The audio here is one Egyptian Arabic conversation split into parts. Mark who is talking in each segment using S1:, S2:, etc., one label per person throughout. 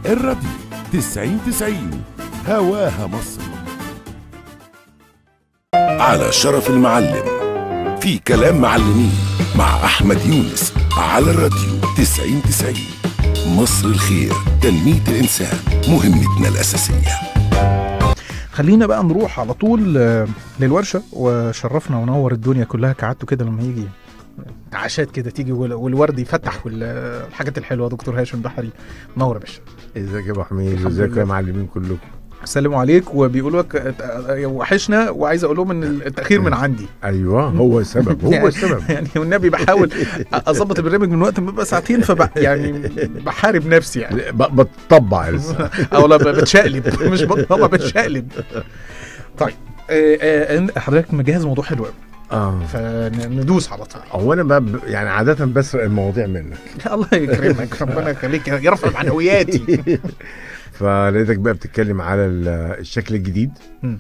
S1: الراديو 90 90 هواها مصر على شرف المعلم في كلام معلمين مع أحمد يونس على الراديو 90 90 مصر الخير تنمية الإنسان مهمتنا الأساسية
S2: خلينا بقى نروح على طول آه، للورشه وشرفنا ونور الدنيا كلها كعادته كده لما يجي عشات كده تيجي وال- والورد يفتح والحاجات الحلوه دكتور هاشم بحري منور يا باشا
S3: ازيك يا ابو حميد
S2: الحمد
S3: ازيك
S2: لله.
S3: يا معلمين كلكم
S2: سلموا عليك وبيقولوا لك آه، وحشنا وعايز اقول لهم ان التاخير من عندي
S3: ايوه هو السبب هو السبب
S2: يعني والنبي بحاول اظبط البرنامج من وقت ما بيبقى ساعتين فب يعني بحارب نفسي يعني
S3: ب- بتطبع لسه
S2: او لا بتشقلب مش بطلع بتشقلب طيب آه، آه، حضرتك مجهز موضوع حلو قوي
S3: اه
S2: فندوس على طول
S3: هو انا بقى ب- يعني عاده بسرق المواضيع منك
S2: الله يكرمك ربنا يخليك يرفع معنوياتي
S3: فلقيتك بقى بتتكلم على ال- الشكل الجديد
S2: مم.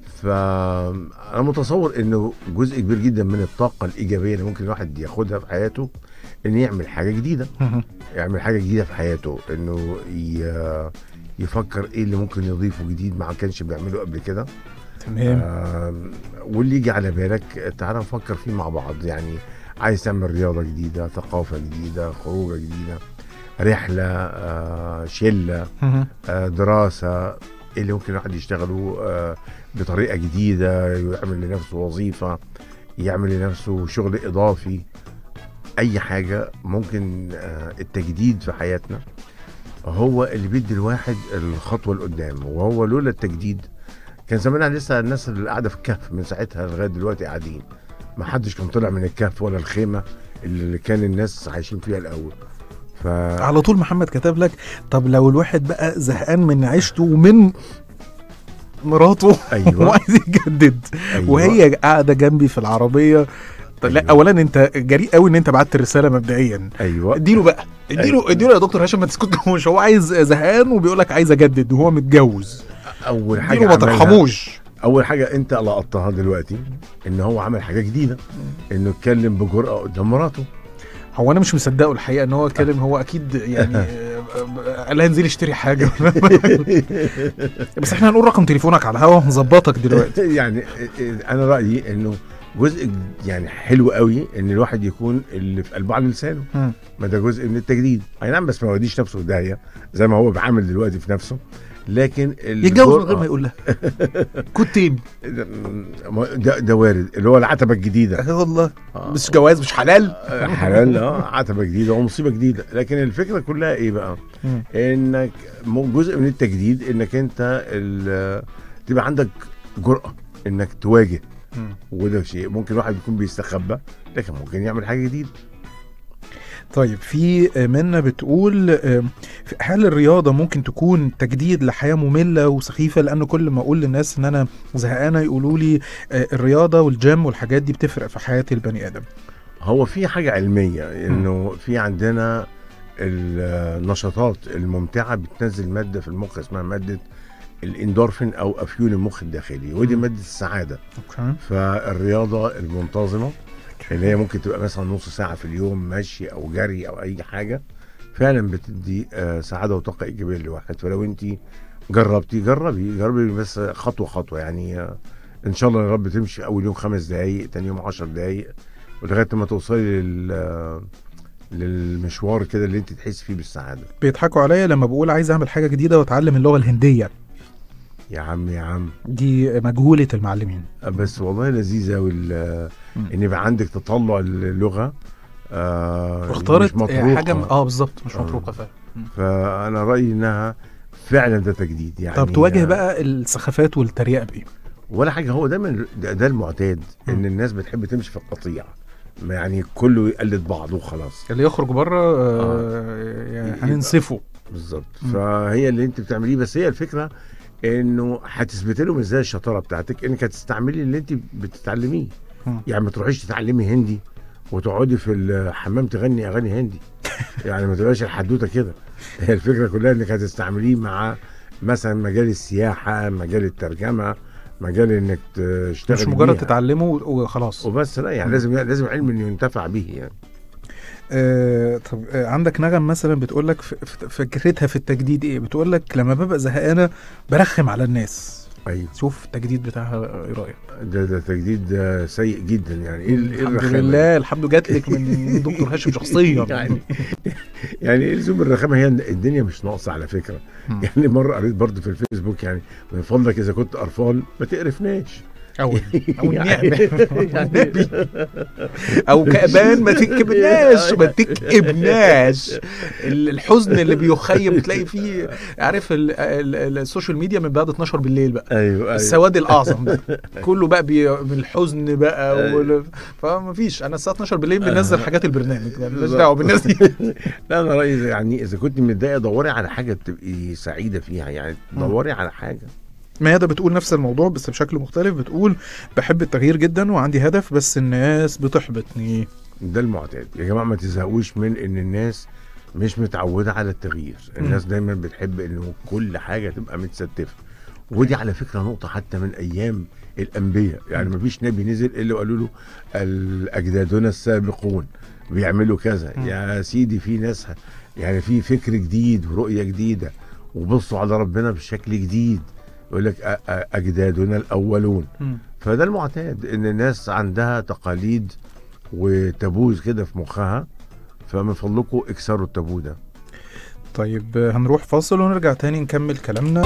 S3: فانا متصور انه جزء كبير جدا من الطاقه الايجابيه اللي ممكن الواحد ياخدها في حياته انه يعمل حاجه جديده يعمل حاجه جديده في حياته انه ي- يفكر ايه اللي ممكن يضيفه جديد ما كانش بيعمله قبل كده
S2: تمام
S3: آه واللي يجي على بالك تعال نفكر فيه مع بعض يعني عايز تعمل رياضة جديدة ثقافة جديدة خروجة جديدة رحلة آه شلة آه دراسة ايه اللي ممكن الواحد يشتغله آه بطريقة جديدة يعمل لنفسه وظيفة يعمل لنفسه شغل إضافي أي حاجة ممكن آه التجديد في حياتنا هو اللي بيدي الواحد الخطوة لقدام وهو لولا التجديد كان زمانها لسه الناس اللي قاعده في الكهف من ساعتها لغايه دلوقتي قاعدين ما حدش كان طلع من الكهف ولا الخيمه اللي كان الناس عايشين فيها الاول ف
S2: على طول محمد كتب لك طب لو الواحد بقى زهقان من عيشته ومن مراته
S3: ايوه
S2: وعايز يجدد
S3: أيوة.
S2: وهي قاعده جنبي في العربيه طب لا
S3: أيوة.
S2: اولا انت جريء قوي ان انت بعت الرساله مبدئيا
S3: ايوه
S2: اديله بقى اديله
S3: أيوة.
S2: اديله يا دكتور هاشم ما تسكتوش هو عايز زهقان وبيقول لك عايز اجدد وهو متجوز
S3: اول حاجه
S2: اديله ما
S3: عملها-
S2: ترحموش
S3: اول حاجه انت لقطتها دلوقتي ان هو عمل حاجه جديده انه اتكلم بجرأه قدام مراته
S2: هو انا مش مصدقه الحقيقه ان هو اتكلم هو اكيد يعني آه، آه، قال لها انزلي اشتري حاجه بس احنا هنقول رقم تليفونك على الهوا ونظبطك دلوقتي
S3: يعني انا رايي انه جزء يعني حلو قوي ان الواحد يكون اللي في قلبه على لسانه
S2: مم.
S3: ما ده جزء من التجديد اي نعم بس ما يوديش نفسه في داهيه زي ما هو بيعمل دلوقتي في نفسه لكن
S2: يتجوز من غير ما
S3: الجرأة-
S2: يقول لها كنت
S3: ده, ده وارد اللي هو العتبه الجديده
S2: والله
S3: آه.
S2: مش جواز مش حلال
S3: حلال اه عتبه جديده ومصيبه جديده لكن الفكره كلها ايه بقى
S2: مم.
S3: انك مو- جزء من التجديد انك انت ال- تبقى عندك جرأه انك تواجه
S2: مم.
S3: وده شيء ممكن الواحد يكون بيستخبى لكن ممكن يعمل حاجه جديده
S2: طيب في منا بتقول آه، هل الرياضة ممكن تكون تجديد لحياة مملة وسخيفة لأنه كل ما أقول للناس إن أنا زهقانة يقولوا لي آه، الرياضة والجيم والحاجات دي بتفرق في حياة البني آدم
S3: هو في حاجه علميه انه في عندنا النشاطات الممتعه بتنزل ماده في المخ اسمها ماده الاندورفين او افيون المخ الداخلي ودي
S2: مم.
S3: ماده السعاده
S2: أوكي.
S3: فالرياضه المنتظمه اللي هي ممكن تبقى مثلا نص ساعه في اليوم مشي او جري او اي حاجه فعلا بتدي آه، سعاده وطاقه ايجابيه للواحد فلو انت جربتي جربي جربي بس خطوه خطوه يعني آه، ان شاء الله يا رب تمشي اول يوم خمس دقائق تاني يوم عشر دقائق ولغايه ما توصلي لل آه، للمشوار كده اللي انت تحس فيه بالسعاده
S2: بيضحكوا عليا لما بقول عايز أعمل حاجة جديدة وأتعلم اللغة الهندية
S3: يا عم يا عم
S2: دي مجهولة المعلمين
S3: بس والله لذيذه وال
S2: مم.
S3: ان يبقى عندك تطلع اللغه آه
S2: واختارت
S3: مش
S2: آه،
S3: مطروقة.
S2: حاجة م- اه بالظبط مش
S3: آه.
S2: مطروقة فعلا
S3: فانا رايي انها فعلا ده تجديد يعني
S2: طب تواجه بقى السخافات والتريقة بإيه؟
S3: ولا حاجه هو دايما ده, ده المعتاد ان
S2: مم.
S3: الناس بتحب تمشي في القطيع ما يعني كله يقلد بعض وخلاص
S2: اللي يخرج بره يعني
S3: يبقى-
S2: هننسفه
S3: بالظبط
S2: مم.
S3: فهي اللي انت بتعمليه بس هي الفكره انه هتثبت لهم ازاي الشطاره بتاعتك انك هتستعملي اللي انت بتتعلميه
S2: مم.
S3: يعني ما تروحيش تتعلمي هندي وتقعدي في الحمام تغني اغاني هندي يعني ما تبقاش الحدوته كده هي الفكره كلها انك هتستعمليه مع مثلا مجال السياحه مجال الترجمه مجال انك تشتغل
S2: مش مجرد
S3: بيها.
S2: تتعلمه وخلاص
S3: وبس لا يعني
S2: مم.
S3: لازم لازم علم انه ينتفع به يعني
S2: آه طب آه عندك نغم مثلا بتقول لك ف- ف- فكرتها في التجديد ايه بتقول لك لما ببقى زهقانه برخم على الناس
S3: ايوه
S2: شوف التجديد بتاعها ايه رايك
S3: ده ده تجديد آه، سيء جدا يعني ايه ال- إيه
S2: الحمد
S3: الرخامة دي؟
S2: لله الحمد جات لك من دكتور هاشم شخصيا
S3: يعني يعني ايه لزوم الرخامه هي الدنيا مش ناقصه على فكره
S2: مم.
S3: يعني مره قريت برضه في الفيسبوك يعني من فضلك اذا كنت قرفان ما تقرفناش
S2: او او
S3: يعني-
S2: النعمه والنبي او كأبان ما تكبناش ما تكئبناش ال- الحزن اللي بيخيم بتلاقي فيه عارف ال- ال- ال- السوشيال ميديا من بعد 12 بالليل بقى
S3: ايوه ايوه
S2: السواد الاعظم ده كله بقى بي من الحزن بقى
S3: أيوة.
S2: وال... فما فيش انا الساعه 12 بالليل بننزل حاجات البرنامج مالناش
S3: بالظبط.
S2: دعوه بالناس دي
S3: لا انا رايي يعني اذا كنت متضايقه دوري على حاجه تبقي سعيده فيها يعني دوري على حاجه
S2: ميادة بتقول نفس الموضوع بس بشكل مختلف بتقول بحب التغيير جدا وعندي هدف بس الناس بتحبطني
S3: ده المعتاد يا جماعه ما تزهقوش من ان الناس مش متعوده على التغيير الناس دايما بتحب انه كل حاجه تبقى متستفه ودي على فكره نقطه حتى من ايام الانبياء يعني ما فيش نبي نزل الا وقالوا له الاجدادنا السابقون بيعملوا كذا
S2: مم.
S3: يا سيدي في ناس يعني في فكر جديد ورؤيه جديده وبصوا على ربنا بشكل جديد يقول لك أ- أ- اجدادنا الاولون
S2: مم.
S3: فده المعتاد ان الناس عندها تقاليد وتابوز كده في مخها فمن فضلكم اكسروا التابو ده
S2: طيب آه، هنروح فاصل ونرجع تاني نكمل كلامنا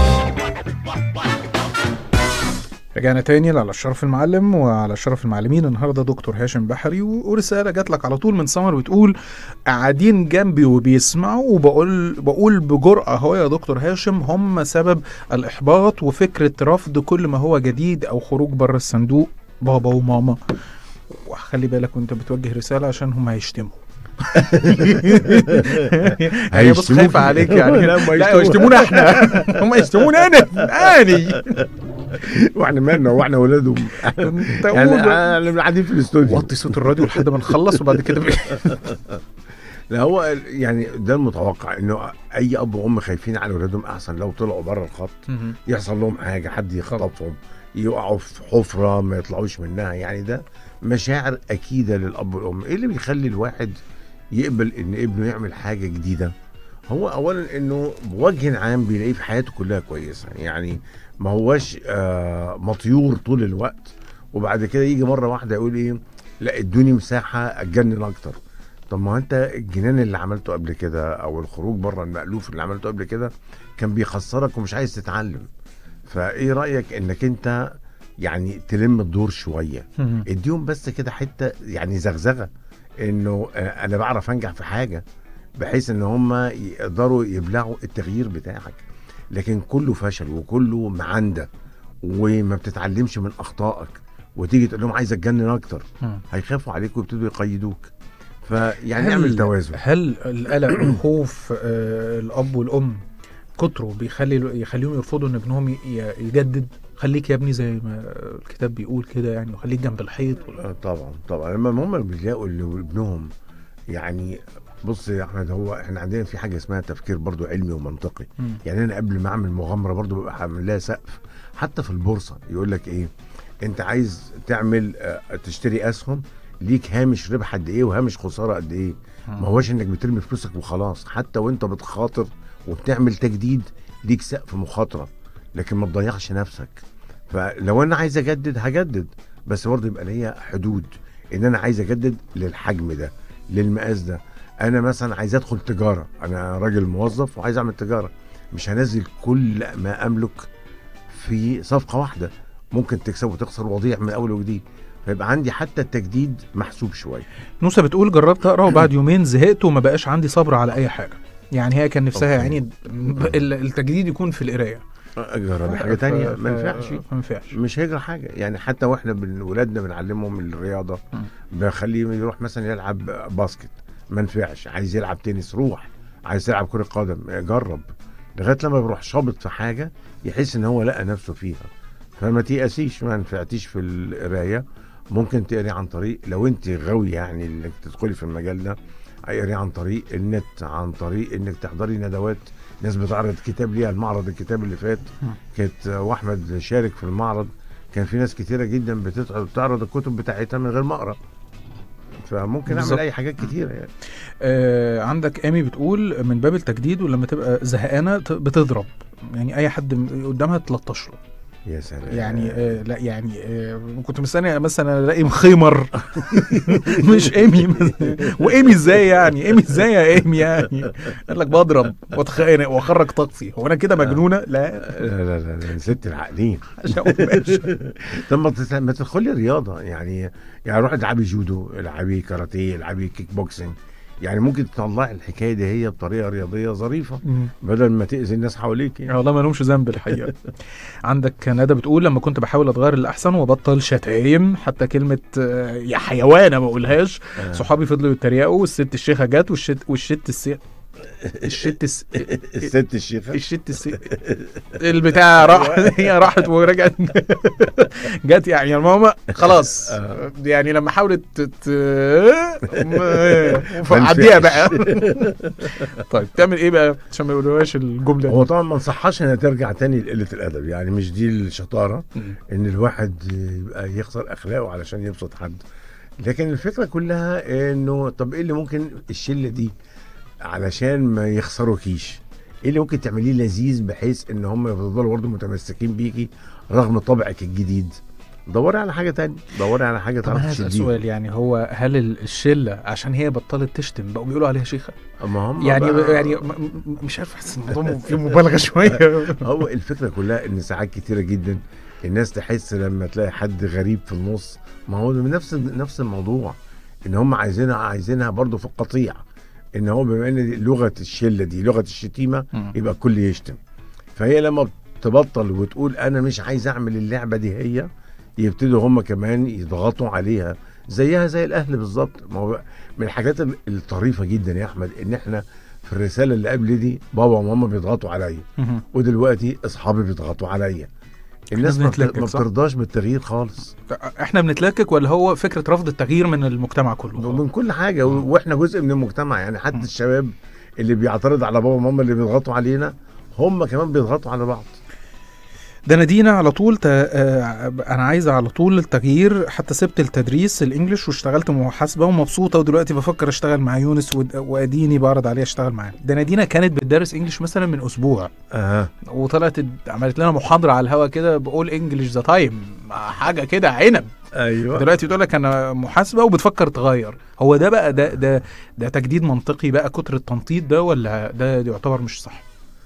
S2: رجعنا تاني على الشرف المعلم وعلى الشرف المعلمين النهارده دكتور هاشم بحري و- ورساله جات لك على طول من سمر بتقول قاعدين جنبي وبيسمعوا وبقول بقول بجرأه اهو يا دكتور هاشم هم سبب الاحباط وفكره رفض كل ما هو جديد او خروج بره الصندوق بابا وماما وخلي بالك وانت بتوجه رساله عشان هم هيشتموا هي بص
S3: هيشتموك.
S2: خايفه عليك يعني
S3: لا، ما
S2: لا
S3: يشتموك.
S2: يشتمونا احنا هم يشتمونا انا اني
S3: واحنا مالنا واحنا ولادهم
S2: انت
S3: يعني
S2: قول.
S3: احنا قاعدين في الاستوديو
S2: وطي صوت الراديو لحد ما نخلص وبعد كده بي-
S3: لا هو يعني ده المتوقع انه اي اب وام خايفين على اولادهم احسن لو طلعوا بره الخط يحصل لهم حاجه حد يخطفهم يقعوا في حفره ما يطلعوش منها يعني ده مشاعر اكيده للاب والام ايه اللي بيخلي الواحد يقبل ان ابنه يعمل حاجه جديده هو اولا انه بوجه عام بيلاقيه في حياته كلها كويسه يعني ما هواش آه مطيور طول الوقت وبعد كده يجي مره واحده يقول ايه لا ادوني مساحه اتجنن اكتر طب ما هو انت الجنان اللي عملته قبل كده او الخروج بره المألوف اللي عملته قبل كده كان بيخسرك ومش عايز تتعلم فايه رايك انك انت يعني تلم الدور شويه اديهم بس كده حته يعني زغزغه انه آه، انا بعرف انجح في حاجه بحيث ان هم يقدروا يبلعوا التغيير بتاعك لكن كله فشل وكله معندة وما بتتعلمش من اخطائك وتيجي تقول لهم عايز اتجنن اكتر هيخافوا عليك ويبتدوا يقيدوك فيعني
S2: هل-
S3: اعمل توازن
S2: هل القلق والخوف آه، الاب والام كتره بيخلي يخليهم يرفضوا ان ابنهم ي- يجدد خليك يا ابني زي ما الكتاب بيقول كده يعني وخليك جنب الحيط
S3: آه، طبعا طبعا لما هم بيلاقوا اللي ابنهم يعني بص يا احمد هو احنا عندنا في حاجه اسمها تفكير برضو علمي ومنطقي
S2: مم.
S3: يعني انا قبل ما اعمل مغامره برضو ببقى عامل لها سقف حتى في البورصه يقول لك ايه انت عايز تعمل آه، تشتري اسهم ليك هامش ربح قد ايه وهامش خساره قد ايه ما هوش انك بترمي فلوسك وخلاص حتى وانت بتخاطر وبتعمل تجديد ليك سقف مخاطره لكن ما تضيعش نفسك فلو انا عايز اجدد هجدد بس برضه يبقى ليا حدود ان انا عايز اجدد للحجم ده للمقاس ده انا مثلا عايز ادخل تجاره انا راجل موظف وعايز اعمل تجاره مش هنزل كل ما املك في صفقه واحده ممكن تكسب وتخسر وضيع من اول وجديد فيبقى عندي حتى التجديد محسوب شويه
S2: نوسة بتقول جربت اقرا وبعد يومين زهقت وما بقاش عندي صبر على اي حاجه يعني هي كان نفسها
S3: أوكي.
S2: يعني ال- التجديد يكون في القرايه
S3: اجرب حاجه تانية
S2: ف-
S3: ما ينفعش
S2: ما ينفعش
S3: مش هيجرى حاجه يعني حتى واحنا بن- ولادنا بنعلمهم الرياضه
S2: مم.
S3: بخليه يروح مثلا يلعب باسكت ما نفعش عايز يلعب تنس روح عايز يلعب كره قدم جرب لغايه لما بيروح شابط في حاجه يحس ان هو لقى نفسه فيها فما تيأسيش ما نفعتيش في القرايه ممكن تقري عن طريق لو انت غاوي يعني انك تدخلي في المجال ده اقري عن طريق النت عن طريق انك تحضري ندوات ناس بتعرض كتاب ليها المعرض الكتاب اللي فات
S2: مم.
S3: كانت واحمد شارك في المعرض كان في ناس كتيره جدا بتتع- بتعرض الكتب بتاعتها من غير ما اقرا فممكن
S2: بالظبط.
S3: اعمل اي حاجات كتيره يعني
S2: آه عندك ايمي بتقول من باب التجديد ولما تبقى زهقانه ت- بتضرب يعني اي حد م- قدامها تلطش له
S3: يا سلام
S2: يعني آه لا يعني آه كنت مستني مثلا الاقي خيمر مش ايمي مثلاً. وايمي ازاي يعني ايمي ازاي يا ايمي يعني قال لك بضرب واتخانق واخرج طاقتي هو انا كده مجنونه لا
S3: لا لا لا, لا ست العقلين
S2: عشان ماشي.
S3: طب ما تت- ما تدخلي رياضه يعني يعني روحي العبي جودو العبي كاراتيه العبي كيك بوكسنج يعني ممكن تطلعي الحكايه دي هي بطريقه رياضيه ظريفه
S2: مم.
S3: بدل ما تاذي الناس حواليك يعني.
S2: والله ما لهمش ذنب الحقيقه عندك ندى بتقول لما كنت بحاول اتغير للاحسن وبطل شتايم حتى كلمه آه، يا حيوانه ما اقولهاش
S3: آه.
S2: صحابي فضلوا يتريقوا والست الشيخه جت والشت والشت السي الشت الس...
S3: الست الشيخه
S2: الشت الس... البتاع راح هي راحت ورجعت جت يعني يا ماما خلاص
S3: آه.
S2: يعني لما حاولت تت... عديها بقى طيب تعمل ايه بقى عشان ما يقولوهاش الجمله
S3: هو
S2: دي
S3: طبعا ما نصحش انها ترجع تاني لقله الادب يعني مش دي الشطاره ان الواحد يبقى يخسر اخلاقه علشان يبسط حد لكن الفكره كلها انه طب ايه اللي ممكن الشله دي علشان ما يخسروكيش ايه اللي ممكن تعمليه لذيذ بحيث ان هم يفضلوا برضه متمسكين بيكي رغم طبعك الجديد دوري على حاجه تانية دوري على حاجه
S2: طب
S3: تعرف
S2: انا هسأل
S3: تشديها
S2: سؤال يعني هو هل ال- الشله عشان هي بطلت تشتم بقوا بيقولوا عليها شيخه؟
S3: ما هم
S2: يعني
S3: بقى-
S2: يعني م- م- مش عارف احس الموضوع فيه مبالغه شويه
S3: هو الفكره كلها ان ساعات كتيره جدا الناس تحس لما تلاقي حد غريب في النص ما هو من نفس نفس الموضوع ان هم عايزينها عايزينها برضو في القطيع ان هو بما ان دي لغه الشله دي لغه الشتيمه
S2: مم.
S3: يبقى الكل يشتم فهي لما تبطل وتقول انا مش عايز اعمل اللعبه دي هي يبتدوا هم كمان يضغطوا عليها زيها زي الاهل بالظبط ما هو من الحاجات ال- الطريفه جدا يا احمد ان احنا في الرساله اللي قبل دي بابا وماما بيضغطوا عليا
S2: مهم.
S3: ودلوقتي اصحابي بيضغطوا عليا الناس ما, بت-
S2: بنتلكك،
S3: ما
S2: صح؟
S3: بترضاش بالتغيير خالص
S2: احنا بنتلكك ولا هو فكره رفض التغيير من المجتمع كله؟
S3: من كل حاجه و- واحنا جزء من المجتمع يعني حتى الشباب اللي بيعترض على بابا وماما اللي بيضغطوا علينا هم كمان بيضغطوا على بعض
S2: ده نادينا على طول ت... آه، انا عايزه على طول التغيير حتى سبت التدريس الانجليش واشتغلت محاسبه ومبسوطه ودلوقتي بفكر اشتغل مع يونس ود- واديني بعرض عليه اشتغل معاه ده نادينا كانت بتدرس انجليش مثلا من اسبوع
S3: اه
S2: وطلعت اد- عملت لنا محاضره على الهوا كده بقول انجليش ذا تايم حاجه كده عنب
S3: ايوه
S2: دلوقتي بتقول لك انا محاسبه وبتفكر تغير هو ده بقى ده ده ده تجديد منطقي بقى كتر التنطيط ده ولا ده يعتبر مش صح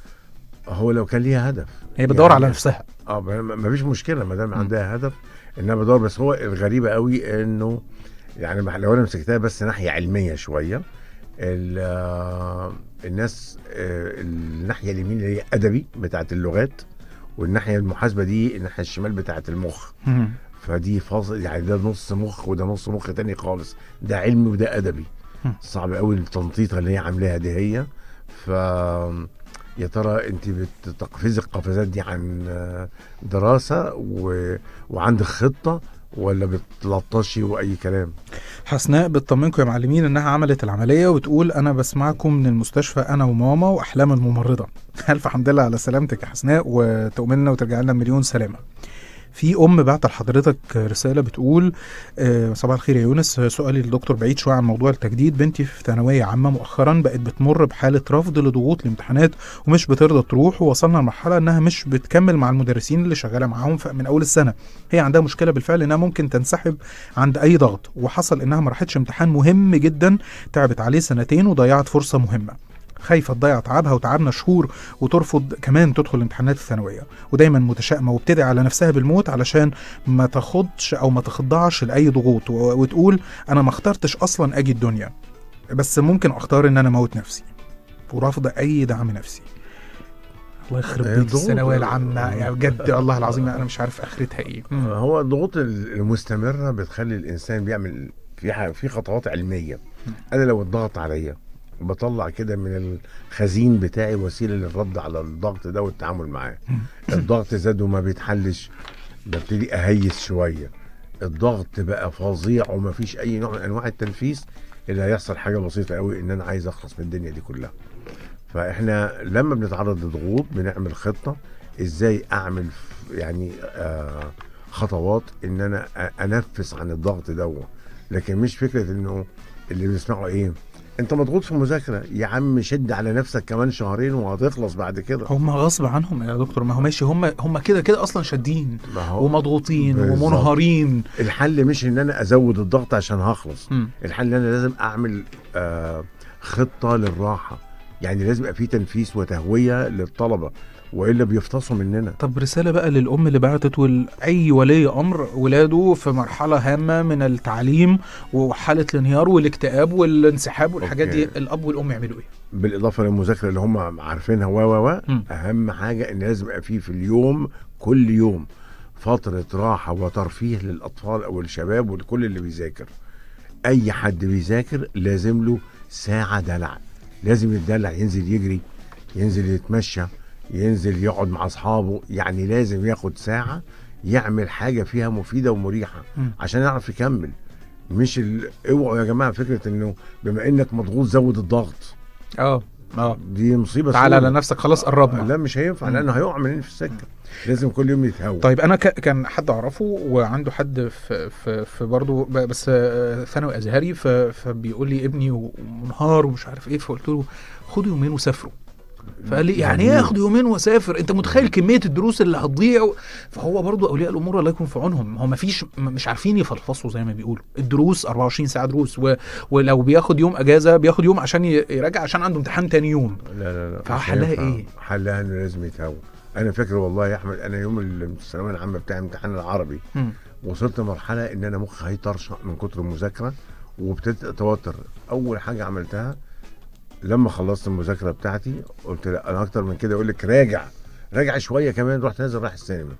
S3: هو لو كان ليها هدف
S2: هي بتدور
S3: يعني-
S2: على نفسها
S3: اه ما ما فيش مشكله ما دام
S2: م.
S3: عندها هدف انها بدور بس هو الغريبه قوي انه يعني بح- لو انا مسكتها بس ناحيه علميه شويه ال- آه، الناس آه، الناحيه اليمين اللي هي ادبي بتاعت اللغات والناحيه المحاسبه دي الناحيه الشمال بتاعت المخ
S2: مم.
S3: فدي فاصل يعني ده نص مخ وده نص مخ تاني خالص ده علمي وده ادبي
S2: هم.
S3: صعب قوي التنطيطه اللي هي عاملاها دي هي ف يا ترى انت بتقفزي القفزات دي عن آه، دراسه و... وعندك خطه ولا بتلطشي واي كلام
S2: حسناء بتطمنكم يا معلمين انها عملت العمليه وتقول انا بسمعكم من المستشفى انا وماما واحلام الممرضه الف حمد لله على سلامتك يا حسناء وتؤمننا وترجع لنا مليون سلامه في ام بعت لحضرتك رساله بتقول آه، صباح الخير يا يونس سؤالي للدكتور بعيد شويه عن موضوع التجديد بنتي في ثانويه عامه مؤخرا بقت بتمر بحاله رفض لضغوط الامتحانات ومش بترضى تروح ووصلنا لمرحله انها مش بتكمل مع المدرسين اللي شغاله معاهم ف- من اول السنه هي عندها مشكله بالفعل انها ممكن تنسحب عند اي ضغط وحصل انها ما راحتش امتحان مهم جدا تعبت عليه سنتين وضيعت فرصه مهمه خايفه تضيع تعبها وتعبنا شهور وترفض كمان تدخل الامتحانات الثانويه ودايما متشائمه وبتدعي على نفسها بالموت علشان ما تاخدش او ما تخضعش لاي ضغوط و- وتقول انا ما اخترتش اصلا اجي الدنيا بس ممكن اختار ان انا اموت نفسي ورافضه اي دعم نفسي الله يخرب
S3: هي
S2: بيت
S3: الضغوط-
S2: الثانويه العامه يعني بجد الله العظيم انا مش عارف اخرتها ايه
S3: هو الضغوط المستمره بتخلي الانسان بيعمل في ح- في خطوات علميه انا لو اتضغط عليا بطلع كده من الخزين بتاعي وسيله للرد على الضغط ده والتعامل معاه الضغط زاد وما بيتحلش ببتدي اهيس شويه الضغط بقى فظيع ومفيش اي نوع من انواع التنفيذ اللي هيحصل حاجه بسيطه قوي ان انا عايز اخلص من الدنيا دي كلها فاحنا لما بنتعرض لضغوط بنعمل خطه ازاي اعمل ف- يعني آه خطوات ان انا أ- انفس عن الضغط ده لكن مش فكره انه اللي بنسمعه ايه انت مضغوط في مذاكره يا عم شد على نفسك كمان شهرين وهتخلص بعد كده
S2: هم غصب عنهم يا دكتور ما هو ماشي هم هم كده كده اصلا شادين
S3: ما هو
S2: ومضغوطين
S3: بالظبط.
S2: ومنهارين
S3: الحل مش ان انا ازود الضغط عشان هخلص
S2: مم.
S3: الحل ان انا لازم اعمل آه خطه للراحه يعني لازم يبقى في تنفيس وتهويه للطلبه والا بيفتصوا مننا
S2: طب رسالة بقى للأم اللي بعتت ولأي ولي أمر ولاده في مرحلة هامة من التعليم وحالة الانهيار والاكتئاب والانسحاب والحاجات دي
S3: أوكي.
S2: الأب والأم يعملوا إيه؟
S3: بالاضافه للمذاكره اللي هم عارفينها و و و
S2: مم.
S3: اهم حاجه ان لازم يبقى في في اليوم كل يوم فتره راحه وترفيه للاطفال او الشباب ولكل اللي بيذاكر اي حد بيذاكر لازم له ساعه دلع لازم يتدلع ينزل يجري ينزل يتمشى ينزل يقعد مع اصحابه يعني لازم ياخد ساعه يعمل حاجه فيها مفيده ومريحه
S2: مم.
S3: عشان يعرف يكمل مش ال... اوعوا يا جماعه فكره انه بما انك مضغوط زود الضغط
S2: اه اه
S3: دي مصيبه
S2: تعالى
S3: سودة.
S2: على نفسك خلاص قربنا
S3: لا مش هينفع
S2: مم.
S3: لانه هيقع منين في السكه لازم كل يوم يتهوى
S2: طيب انا ك- كان حد اعرفه وعنده حد في في, في برضه ب- بس آه، ثانوي ازهري ف- فبيقول لي ابني ومنهار ومش عارف ايه فقلت له خدوا يومين وسافروا فقال لي يعني ايه اخد يومين واسافر انت متخيل كميه الدروس اللي هتضيع فهو برضو اولياء الامور الله يكون في عونهم هو ما فيش مش عارفين يفلفصوا زي ما بيقولوا الدروس 24 ساعه دروس و... ولو بياخد يوم اجازه بياخد يوم عشان ي- يراجع عشان عنده امتحان تاني يوم
S3: لا لا لا
S2: فهو
S3: مش
S2: حلها
S3: هينفع.
S2: إيه؟
S3: حلها انه لازم يتهوى انا فاكر والله يا احمد انا يوم الثانويه العامه بتاع امتحان العربي
S2: مم.
S3: وصلت لمرحله ان انا مخي هيطرشق من كتر المذاكره وابتديت اتوتر اول حاجه عملتها لما خلصت المذاكره بتاعتي قلت لا انا اكتر من كده يقول لك راجع راجع شويه كمان رحت نازل رايح السينما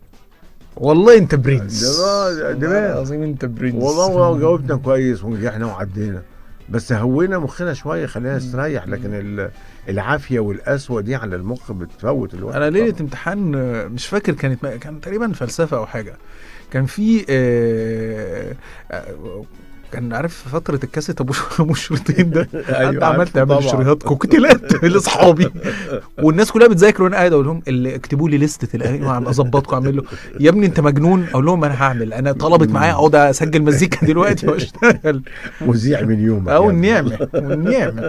S2: والله انت برنس
S3: دماغ- دماغ.
S2: والله العظيم انت برنس
S3: والله جاوبنا كويس ونجحنا وعدينا بس هوينا مخنا شويه خلينا نستريح لكن ال- العافيه والقسوه دي على المخ بتفوت الوقت
S2: انا ليله امتحان آه، مش فاكر كانت كان تقريبا فلسفه او حاجه كان في آه، آه، كان عارف فترة الكاسيت ابو ابو شريطين ده
S3: أيوة،
S2: انت عمال
S3: عارفه
S2: تعمل
S3: طبعاً.
S2: شريطات كوكتيلات لاصحابي والناس كلها بتذاكر وانا قاعد اقول لهم اللي اكتبوا لي لستة الاغاني وعم اظبطكم اعمل له يا ابني انت مجنون اقول لهم انا هعمل انا طلبت معايا اقعد اسجل مزيكا دلوقتي واشتغل
S3: مذيع من يومك
S2: او
S3: يعني.
S2: النعمة والنعمة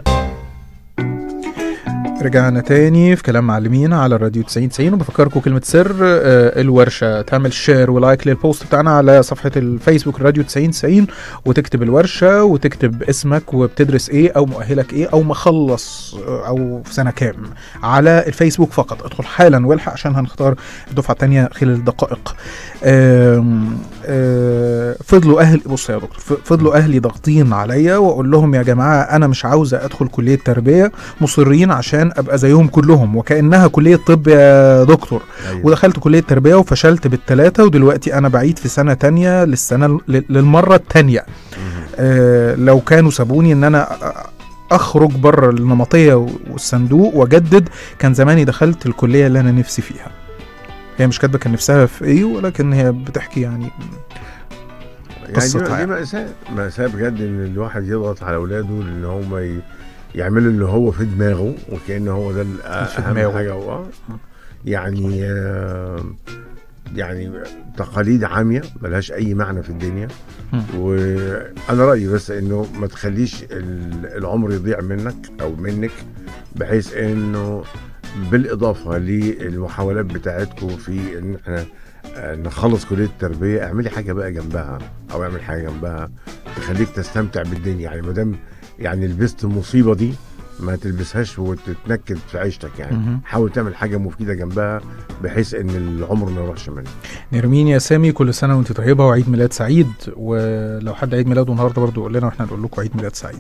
S2: رجعنا تاني في كلام معلمين على الراديو 90 90 وبفكركم كلمة سر آه، الورشة تعمل شير ولايك للبوست بتاعنا على صفحة الفيسبوك الراديو 90 90 وتكتب الورشة وتكتب اسمك وبتدرس ايه او مؤهلك ايه او مخلص آه، او في سنة كام على الفيسبوك فقط ادخل حالا والحق عشان هنختار الدفعة التانية خلال دقائق آم، آه، فضلوا اهل بص يا دكتور ف- فضلوا اهلي ضاغطين عليا واقول لهم يا جماعه انا مش عاوزه ادخل كليه تربيه مصرين عشان ابقى زيهم كلهم وكانها كليه طب يا دكتور
S3: أيوة.
S2: ودخلت كليه تربيه وفشلت بالثلاثه ودلوقتي انا بعيد في سنه تانية للسنه ل- للمره التانية
S3: مهم.
S2: آه، لو كانوا سابوني ان انا أ- اخرج بره النمطيه والصندوق واجدد كان زماني دخلت الكليه اللي انا نفسي فيها هي مش كاتبه كان نفسها في ايه ولكن هي بتحكي يعني
S3: يعني
S2: قصة
S3: دي, دي
S2: حياة.
S3: مأساة مأساة بجد ان الواحد يضغط على اولاده ان هم ي... يعملوا اللي هو في دماغه وكأن هو ده ال-
S2: في
S3: اهم
S2: دماغه.
S3: حاجة هو يعني آه، يعني تقاليد عامية ملهاش أي معنى في الدنيا
S2: مم.
S3: وأنا رأيي بس إنه ما تخليش ال- العمر يضيع منك أو منك بحيث إنه بالإضافة للمحاولات بتاعتكم في إن إحنا آه، نخلص كلية التربية اعملي حاجة بقى جنبها أو اعمل حاجة جنبها تخليك تستمتع بالدنيا يعني ما دام يعني لبست المصيبة دي ما تلبسهاش وتتنكد في عيشتك يعني
S2: مهم.
S3: حاول تعمل حاجه مفيده جنبها بحيث ان العمر ما يروحش منك
S2: نرمين يا سامي كل سنه وانت طيبه وعيد ميلاد سعيد ولو حد عيد ميلاده النهارده برضه قول لنا واحنا نقول لكم عيد ميلاد سعيد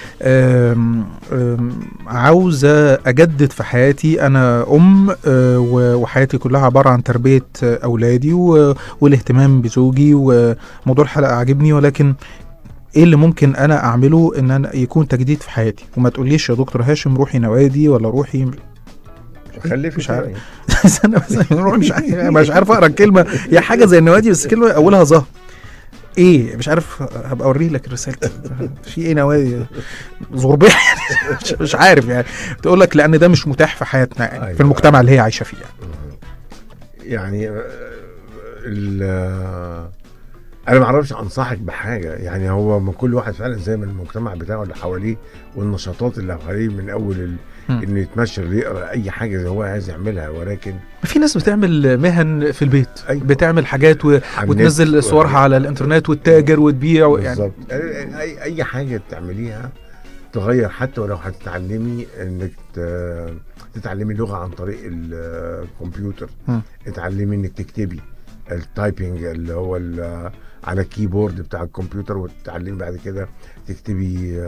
S2: أم أم عاوزه اجدد في حياتي انا ام أه، و- وحياتي كلها عباره عن تربيه أه، اولادي و- والاهتمام بزوجي وموضوع الحلقه عاجبني ولكن ايه اللي ممكن انا اعمله ان انا يكون تجديد في حياتي وما تقوليش يا دكتور هاشم روحي نوادي ولا روحي
S3: خلي
S2: مش عارف. استنى بس روحي مش عارف مش عارف اقرا الكلمه هي حاجه زي النوادي بس كلمه اولها ظه ايه مش عارف هبقى اوري لك رسالتي في ايه نوادي زغربيه مش, مش عارف يعني تقول لك لان ده مش متاح في حياتنا يعني في
S3: أيوة.
S2: المجتمع اللي هي عايشه فيه يعني.
S3: يعني آه، ال- آه، انا ما اعرفش انصحك بحاجه يعني هو من كل واحد فعلا زي ما المجتمع بتاعه اللي حواليه والنشاطات اللي حواليه من اول ال...
S2: مم.
S3: انه يتمشى اللي يقرا اي حاجه زي هو عايز يعملها ولكن
S2: في ناس بتعمل مهن في البيت
S3: أيوة.
S2: بتعمل حاجات و...
S3: على
S2: وتنزل
S3: النت
S2: صورها على الانترنت وتتاجر وتبيع يعني
S3: بالظبط اي اي حاجه تعمليها تغير حتى ولو هتتعلمي انك ت- تتعلمي لغه عن طريق الكمبيوتر
S2: مم.
S3: اتعلمي انك تكتبي التايبنج اللي هو ال- على الكيبورد بتاع الكمبيوتر وتتعلمي بعد كده تكتبي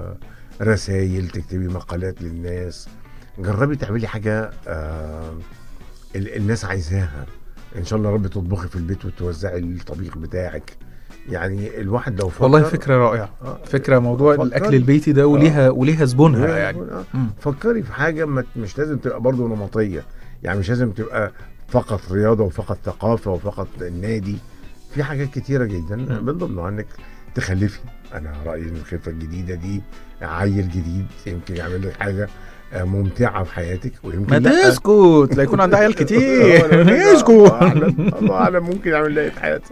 S3: رسائل تكتبي مقالات للناس جربي تعملي حاجه آه، ال- الناس عايزاها ان شاء الله رب تطبخي في البيت وتوزعي الطبيخ بتاعك يعني الواحد لو فكر
S2: والله فكره رائعه
S3: آه،
S2: فكره موضوع
S3: فكري.
S2: الاكل البيتي ده وليها وليها زبونها يعني
S3: آه،
S2: مم.
S3: فكري في حاجه ما مش لازم تبقى برضه نمطيه يعني مش لازم تبقى فقط رياضه وفقط ثقافه وفقط النادي في حاجات كتيره جدا
S2: مم.
S3: من ضمنها انك تخلفي انا رايي ان الخلفه الجديده دي عيل جديد يمكن يعمل لك حاجه آه، ممتعه في حياتك ويمكن
S2: ما
S3: لا.
S2: تسكت لا يكون عندها عيال
S3: آه،
S2: كتير
S3: ولا- الله
S2: اسكت
S3: اعلم الله اعلم ممكن يعمل لها إيه في حياتها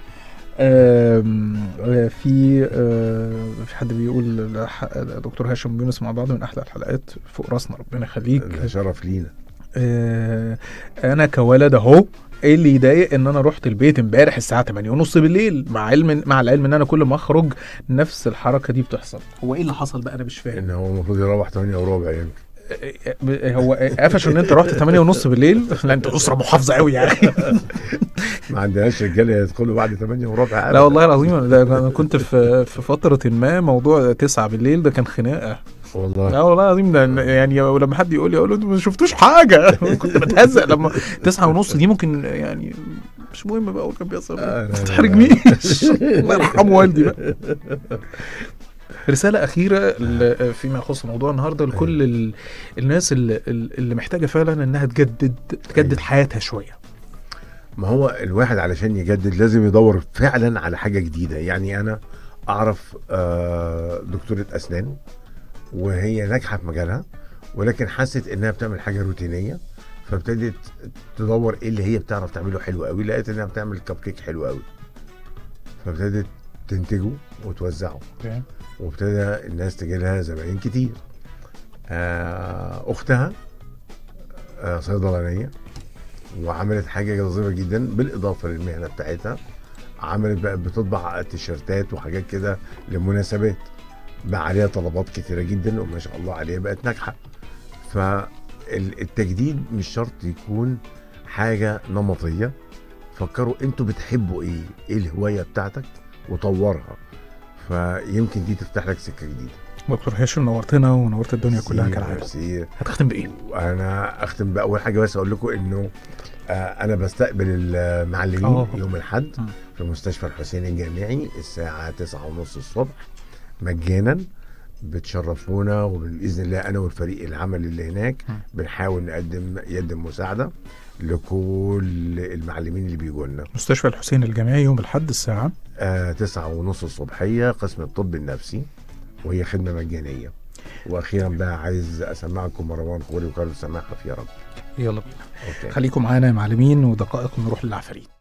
S2: آم، آه، في آه، في حد بيقول ح- دكتور هاشم يونس مع بعض من احلى الحلقات فوق راسنا ربنا يخليك
S3: ده شرف لينا
S2: آه، انا كولد اهو ايه اللي يضايق ان انا رحت البيت امبارح الساعه 8 ونص بالليل مع علم مع العلم ان انا كل ما اخرج نفس الحركه دي بتحصل هو ايه اللي حصل بقى انا مش فاهم
S3: ان هو المفروض يروح 8 وربع يمكن
S2: هو قفش ان انت رحت 8 ونص بالليل لا انت اسره محافظه قوي يعني
S3: ما عندناش رجاله يدخلوا بعد 8 وربع
S2: لا والله العظيم أنا- ده انا كنت في في فتره ما موضوع 9 بالليل ده كان خناقه
S3: والله
S2: لا والله العظيم ده يعني ولما حد يقول لي اقول له انتوا ما شفتوش حاجه كنت بتهزق لما 9 ونص دي ممكن يعني مش مهم بقى هو كان بيحصل
S3: آه، لا،
S2: ما
S3: لا، لا.
S2: تحرجنيش الله يرحم والدي بقى رسالة أخيرة ل- فيما يخص موضوع النهاردة لكل ال- الناس اللي, اللي محتاجة فعلا إنها تجدد تجدد
S3: أيوة.
S2: حياتها شوية
S3: ما هو الواحد علشان يجدد لازم يدور فعلا على حاجه جديده يعني انا اعرف آه، دكتوره اسنان وهي ناجحه في مجالها ولكن حست انها بتعمل حاجه روتينيه فابتدت تدور ايه اللي هي بتعرف تعمله حلو قوي لقيت انها بتعمل كب كيك حلو قوي فابتدت تنتجه وتوزعه وابتدى الناس تجي لها زباين كتير آه، اختها آه، صيدلانيه وعملت حاجه جذابه جدا بالاضافه للمهنه بتاعتها عملت بقى بتطبع تيشرتات وحاجات كده لمناسبات بقى عليها طلبات كتيره جدا وما شاء الله عليها بقت ناجحه فالتجديد مش شرط يكون حاجه نمطيه فكروا انتوا بتحبوا ايه ايه الهوايه بتاعتك وطورها فيمكن دي تفتح لك سكه جديده
S2: دكتور هاشم نورتنا ونورت الدنيا كلها
S3: ميرسي-
S2: كالعادة
S3: ميرسي.
S2: هتختم بإيه؟
S3: وانا اختم باول حاجه بس اقول لكم انه آه انا بستقبل المعلمين
S2: آه.
S3: يوم الاحد
S2: مم.
S3: في مستشفى الحسين الجامعي الساعه 9 ونص الصبح مجانا بتشرفونا وباذن الله انا والفريق العمل اللي هناك
S2: مم.
S3: بنحاول نقدم يقدم مساعده لكل المعلمين اللي بيجوا لنا
S2: مستشفى الحسين الجامعي يوم الأحد الساعة
S3: آه تسعة ونص الصبحية قسم الطب النفسي وهي خدمة مجانية وأخيرا بقى عايز أسمعكم مروان خوري وكارل سماحة في يا رب
S2: يلا بينا
S3: أوكي.
S2: خليكم معانا يا معلمين ودقائق نروح للعفاريت